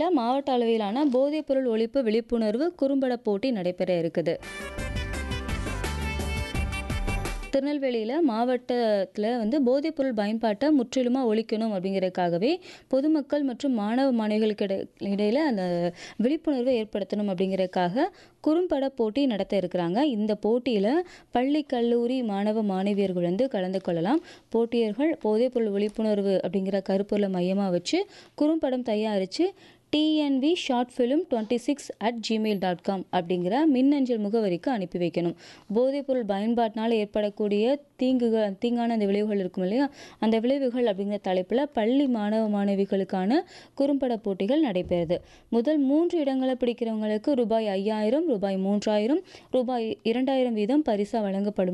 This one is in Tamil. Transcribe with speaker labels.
Speaker 1: திருநெல்வேலியில் மாவட்ட அளவிலான போதைப்பொருள் ஒழிப்பு விழிப்புணர்வு குறும்பட போட்டி நடைபெற இருக்குது திருநெல்வேலியில் மாவட்டத்தில் வந்து போதைப்பொருள் பயன்பாட்டை முற்றிலுமாக ஒழிக்கணும் அப்படிங்கிறதுக்காகவே பொதுமக்கள் மற்றும் மாணவ மாணவிகளுக்கு இடை இடையில் அந்த விழிப்புணர்வை ஏற்படுத்தணும் அப்படிங்கிறதுக்காக குறும்பட போட்டி நடத்த இருக்கிறாங்க இந்த போட்டியில் பள்ளி கல்லூரி மாணவ மாணவியர்கள் வந்து கலந்து கொள்ளலாம் போட்டியர்கள் போதைப்பொருள் விழிப்புணர்வு அப்படிங்கிற கருப்பொருளை மையமாக வச்சு குறும்படம் தயாரித்து TNV short film twenty six at gmail dot com அப்படிங்கிற மின்னஞ்சல் முகவரிக்கு அனுப்பி வைக்கணும் போதைப்பொருள் பயன்பாட்டினால் ஏற்படக்கூடிய தீங்குகள் தீங்கான அந்த விளைவுகள் இருக்கும் இல்லையா அந்த விளைவுகள் அப்படிங்கிற தலைப்பில் பள்ளி மாணவ மாணவிகளுக்கான குறும்பட போட்டிகள் நடைபெறுது முதல் மூன்று இடங்களை பிடிக்கிறவங்களுக்கு ரூபாய் ஐயாயிரம் ரூபாய் மூன்றாயிரம் ரூபாய் இரண்டாயிரம் வீதம் பரிசாக வழங்கப்படும்